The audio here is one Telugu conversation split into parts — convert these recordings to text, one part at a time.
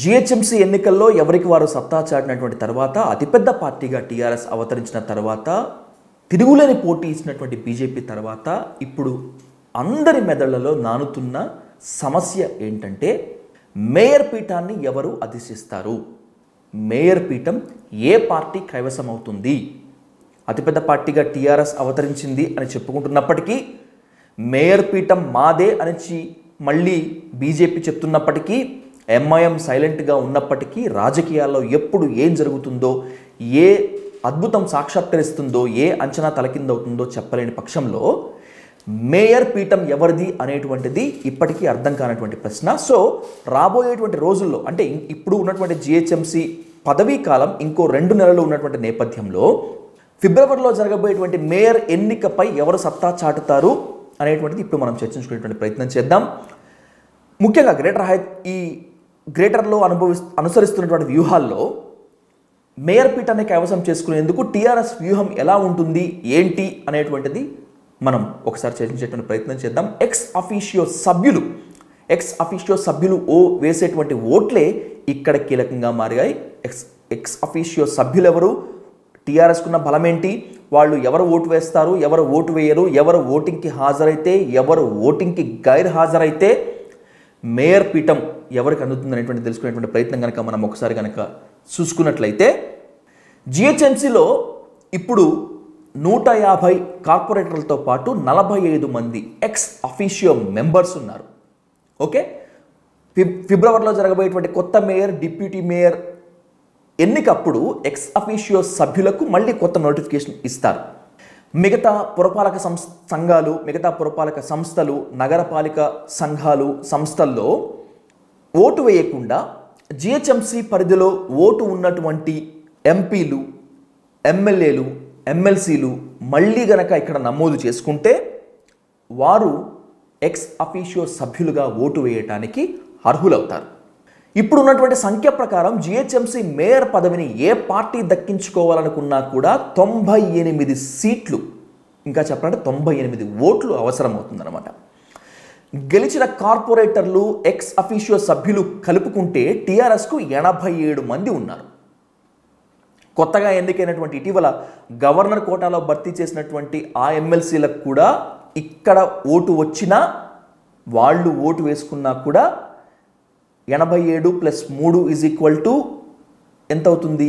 జిహెచ్ఎంసీ ఎన్నికల్లో ఎవరికి వారు సత్తా చాటినటువంటి తర్వాత అతిపెద్ద పార్టీగా టీఆర్ఎస్ అవతరించిన తర్వాత తిరుగులేని పోటీ ఇచ్చినటువంటి బీజేపీ తర్వాత ఇప్పుడు అందరి మెదళ్లలో నానుతున్న సమస్య ఏంటంటే మేయర్ పీఠాన్ని ఎవరు అధిష్టిస్తారు మేయర్ పీఠం ఏ పార్టీ కైవసం అవుతుంది అతిపెద్ద పార్టీగా టీఆర్ఎస్ అవతరించింది అని చెప్పుకుంటున్నప్పటికీ మేయర్ పీఠం మాదే అనిచి మళ్ళీ బీజేపీ చెప్తున్నప్పటికీ ఎంఐఎం సైలెంట్గా ఉన్నప్పటికీ రాజకీయాల్లో ఎప్పుడు ఏం జరుగుతుందో ఏ అద్భుతం సాక్షాత్కరిస్తుందో ఏ అంచనా తలకిందవుతుందో చెప్పలేని పక్షంలో మేయర్ పీఠం ఎవరిది అనేటువంటిది ఇప్పటికీ అర్థం కానటువంటి ప్రశ్న సో రాబోయేటువంటి రోజుల్లో అంటే ఇం- ఇప్పుడు ఉన్నటువంటి జిహెచ్ఎంసి పదవీ కాలం ఇంకో రెండు నెలలు ఉన్నటువంటి నేపథ్యంలో ఫిబ్రవరిలో జరగబోయేటువంటి మేయర్ ఎన్నికపై ఎవరు సత్తా చాటుతారు అనేటువంటిది ఇప్పుడు మనం చర్చించుకునేటువంటి ప్రయత్నం చేద్దాం ముఖ్యంగా గ్రేటర్ హై ఈ గ్రేటర్లో అనుభవి అనుసరిస్తున్నటువంటి వ్యూహాల్లో మేయర్ పీఠాన్ని కైవసం చేసుకునేందుకు టీఆర్ఎస్ వ్యూహం ఎలా ఉంటుంది ఏంటి అనేటువంటిది మనం ఒకసారి చర్చించేటువంటి ప్రయత్నం చేద్దాం ఎక్స్ అఫీషియో సభ్యులు ఎక్స్ అఫీషియో సభ్యులు ఓ వేసేటువంటి ఓట్లే ఇక్కడ కీలకంగా మారాయి ఎక్స్ ఎక్స్ అఫీషియో సభ్యులు ఎవరు టీఆర్ఎస్కున్న బలం ఏంటి వాళ్ళు ఎవరు ఓటు వేస్తారు ఎవరు ఓటు వేయరు ఎవరు ఓటింగ్కి హాజరైతే ఎవరు ఓటింగ్కి గైర్ హాజరైతే మేయర్ పీఠం ఎవరికి అందుతుంది అనేటువంటి తెలుసుకునేటువంటి ప్రయత్నం కనుక మనం ఒకసారి కనుక చూసుకున్నట్లయితే జిహెచ్ఎంసీలో ఇప్పుడు నూట యాభై కార్పొరేటర్లతో పాటు నలభై ఐదు మంది ఎక్స్ అఫీషియో మెంబర్స్ ఉన్నారు ఓకే ఫిబ్ ఫిబ్రవరిలో జరగబోయేటువంటి కొత్త మేయర్ డిప్యూటీ మేయర్ ఎన్నికప్పుడు ఎక్స్ అఫీషియో సభ్యులకు మళ్ళీ కొత్త నోటిఫికేషన్ ఇస్తారు మిగతా పురపాలక సంస్ సంఘాలు మిగతా పురపాలక సంస్థలు నగరపాలిక సంఘాలు సంస్థల్లో ఓటు వేయకుండా జిహెచ్ఎంసి పరిధిలో ఓటు ఉన్నటువంటి ఎంపీలు ఎమ్మెల్యేలు ఎమ్మెల్సీలు మళ్ళీ గనక ఇక్కడ నమోదు చేసుకుంటే వారు ఎక్స్ అఫీషియో సభ్యులుగా ఓటు వేయటానికి అర్హులవుతారు ఇప్పుడు ఉన్నటువంటి సంఖ్య ప్రకారం జిహెచ్ఎంసీ మేయర్ పదవిని ఏ పార్టీ దక్కించుకోవాలనుకున్నా కూడా తొంభై ఎనిమిది సీట్లు ఇంకా చెప్పాలంటే తొంభై ఎనిమిది ఓట్లు అవసరమవుతుందన్నమాట గెలిచిన కార్పొరేటర్లు ఎక్స్ అఫీషియో సభ్యులు కలుపుకుంటే టీఆర్ఎస్కు ఎనభై ఏడు మంది ఉన్నారు కొత్తగా ఎన్నికైనటువంటి ఇటీవల గవర్నర్ కోటాలో భర్తీ చేసినటువంటి ఆ ఎమ్మెల్సీలకు కూడా ఇక్కడ ఓటు వచ్చినా వాళ్ళు ఓటు వేసుకున్నా కూడా ఎనభై ఏడు ప్లస్ మూడు ఈజ్ ఈక్వల్ టు ఎంత అవుతుంది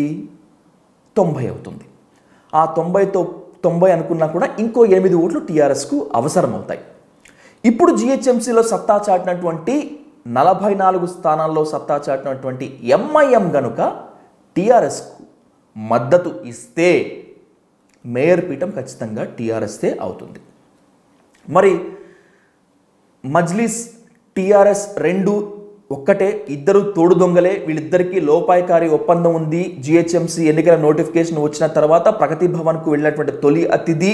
తొంభై అవుతుంది ఆ తొంభైతో తొంభై అనుకున్నా కూడా ఇంకో ఎనిమిది ఓట్లు టీఆర్ఎస్కు అవసరం అవుతాయి ఇప్పుడు జిహెచ్ఎంసీలో సత్తా చాటినటువంటి నలభై నాలుగు స్థానాల్లో సత్తా చాటినటువంటి ఎంఐఎం గనుక టీఆర్ఎస్కు మద్దతు ఇస్తే మేయర్ పీఠం ఖచ్చితంగా టీఆర్ఎస్దే అవుతుంది మరి మజ్లిస్ టీఆర్ఎస్ రెండు ఒక్కటే ఇద్దరు తోడు దొంగలే వీళ్ళిద్దరికీ లోపాయకారి ఒప్పందం ఉంది జిహెచ్ఎంసీ ఎన్నికల నోటిఫికేషన్ వచ్చిన తర్వాత ప్రగతి భవన్కు వెళ్ళినటువంటి తొలి అతిథి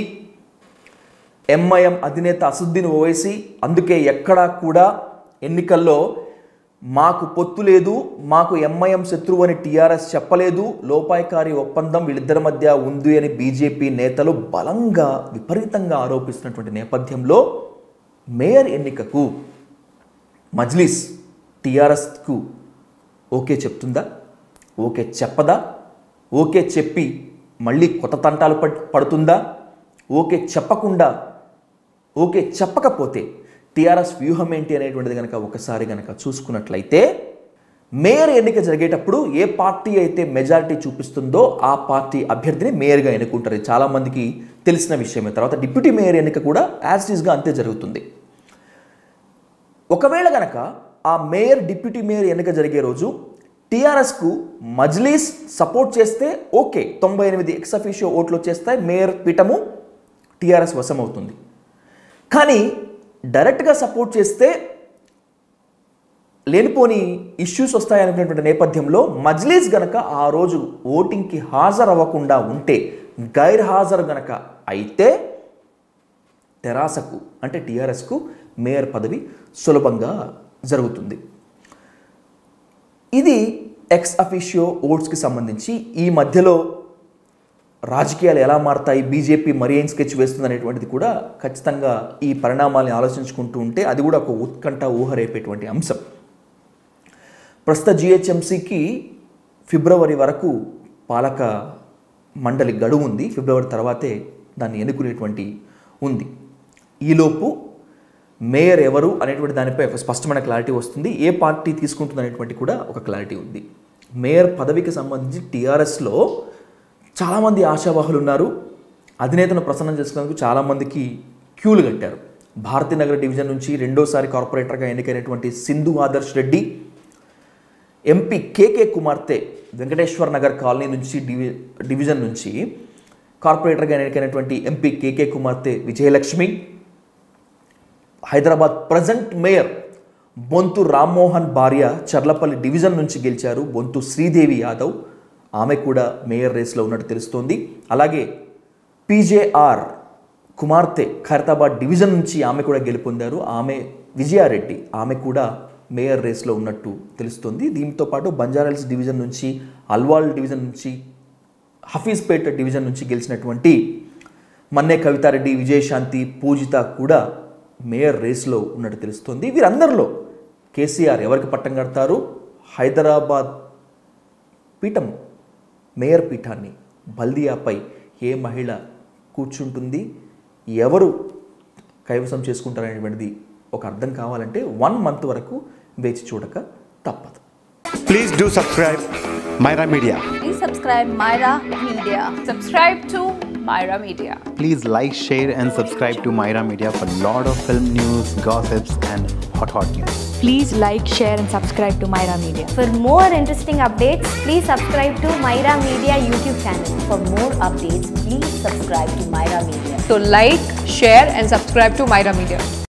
ఎంఐఎం అధినేత అసుద్దీన్ ఓవైసీ అందుకే ఎక్కడా కూడా ఎన్నికల్లో మాకు పొత్తు లేదు మాకు ఎంఐఎం శత్రువు అని టీఆర్ఎస్ చెప్పలేదు లోపాయకారి ఒప్పందం వీళ్ళిద్దరి మధ్య ఉంది అని బీజేపీ నేతలు బలంగా విపరీతంగా ఆరోపిస్తున్నటువంటి నేపథ్యంలో మేయర్ ఎన్నికకు మజ్లిస్ టీఆర్ఎస్కు ఓకే చెప్తుందా ఓకే చెప్పదా ఓకే చెప్పి మళ్ళీ కొత్త తంటాలు పడ్ పడుతుందా ఓకే చెప్పకుండా ఓకే చెప్పకపోతే టీఆర్ఎస్ వ్యూహం ఏంటి అనేటువంటిది కనుక ఒకసారి కనుక చూసుకున్నట్లయితే మేయర్ ఎన్నిక జరిగేటప్పుడు ఏ పార్టీ అయితే మెజారిటీ చూపిస్తుందో ఆ పార్టీ అభ్యర్థిని మేయర్గా ఎన్నుకుంటారు ఇది చాలామందికి తెలిసిన విషయమే తర్వాత డిప్యూటీ మేయర్ ఎన్నిక కూడా యాజ్ ఈజ్గా అంతే జరుగుతుంది ఒకవేళ గనక ఆ మేయర్ డిప్యూటీ మేయర్ ఎన్నిక జరిగే రోజు టీఆర్ఎస్కు మజ్లీస్ సపోర్ట్ చేస్తే ఓకే తొంభై ఎనిమిది ఎక్స్ అఫీషియో ఓట్లు వచ్చేస్తాయి మేయర్ పీఠము టీఆర్ఎస్ వశం అవుతుంది కానీ డైరెక్ట్గా సపోర్ట్ చేస్తే లేనిపోని ఇష్యూస్ వస్తాయనుకునేటువంటి నేపథ్యంలో మజ్లీస్ గనక ఆ రోజు ఓటింగ్కి హాజరవ్వకుండా ఉంటే గైర్ హాజరు గనక అయితే తెరాసకు అంటే టీఆర్ఎస్కు మేయర్ పదవి సులభంగా జరుగుతుంది ఇది ఎక్స్ అఫీషియో ఓట్స్కి సంబంధించి ఈ మధ్యలో రాజకీయాలు ఎలా మారతాయి బీజేపీ మరి ఏం స్కెచ్ వేస్తుంది అనేటువంటిది కూడా ఖచ్చితంగా ఈ పరిణామాల్ని ఆలోచించుకుంటూ ఉంటే అది కూడా ఒక ఉత్కంఠ ఊహ రేపేటువంటి అంశం ప్రస్తుత జిహెచ్ఎంసీకి ఫిబ్రవరి వరకు పాలక మండలి గడువు ఉంది ఫిబ్రవరి తర్వాతే దాన్ని ఎన్నుకునేటువంటి ఉంది ఈలోపు మేయర్ ఎవరు అనేటువంటి దానిపై ఒక స్పష్టమైన క్లారిటీ వస్తుంది ఏ పార్టీ తీసుకుంటుంది అనేటువంటి కూడా ఒక క్లారిటీ ఉంది మేయర్ పదవికి సంబంధించి టీఆర్ఎస్లో చాలామంది ఆశావాహులు ఉన్నారు అధినేతను ప్రసన్నం చేసుకునేందుకు చాలామందికి క్యూలు కట్టారు భారతీనగర్ డివిజన్ నుంచి రెండోసారి కార్పొరేటర్గా ఎన్నికైనటువంటి సింధు ఆదర్శ్ రెడ్డి ఎంపీ కేకే కుమార్తె వెంకటేశ్వర్ నగర్ కాలనీ నుంచి డివి డివిజన్ నుంచి కార్పొరేటర్గా ఎన్నికైనటువంటి ఎంపీ కేకే కుమార్తె విజయలక్ష్మి హైదరాబాద్ ప్రజెంట్ మేయర్ బొంతు రామ్మోహన్ భార్య చర్లపల్లి డివిజన్ నుంచి గెలిచారు బొంతు శ్రీదేవి యాదవ్ ఆమె కూడా మేయర్ రేస్లో ఉన్నట్టు తెలుస్తోంది అలాగే పీజేఆర్ కుమార్తె ఖైరతాబాద్ డివిజన్ నుంచి ఆమె కూడా గెలుపొందారు ఆమె విజయారెడ్డి ఆమె కూడా మేయర్ రేస్లో ఉన్నట్టు తెలుస్తుంది దీంతో పాటు బంజారాహిల్స్ డివిజన్ నుంచి అల్వాల్ డివిజన్ నుంచి హఫీజ్పేట్ డివిజన్ నుంచి గెలిచినటువంటి మన్నే కవితారెడ్డి విజయశాంతి పూజిత కూడా మేయర్ రేస్లో ఉన్నట్టు తెలుస్తుంది వీరందరిలో కేసీఆర్ ఎవరికి పట్టం కడతారు హైదరాబాద్ పీఠం మేయర్ పీఠాన్ని బల్దియాపై ఏ మహిళ కూర్చుంటుంది ఎవరు కైవసం చేసుకుంటారనేటువంటిది ఒక అర్థం కావాలంటే వన్ మంత్ వరకు వేచి చూడక తప్పదు Please do subscribe Myra Media. Please subscribe Myra Media. Subscribe to Myra Media. Please like, share, and subscribe to Myra Media for lot of film news, gossips, and hot hot news. Please like, share, and subscribe to Myra Media. For more interesting updates, please subscribe to Myra Media YouTube channel. For more updates, please subscribe to Myra Media. So like, share and subscribe to Myra Media.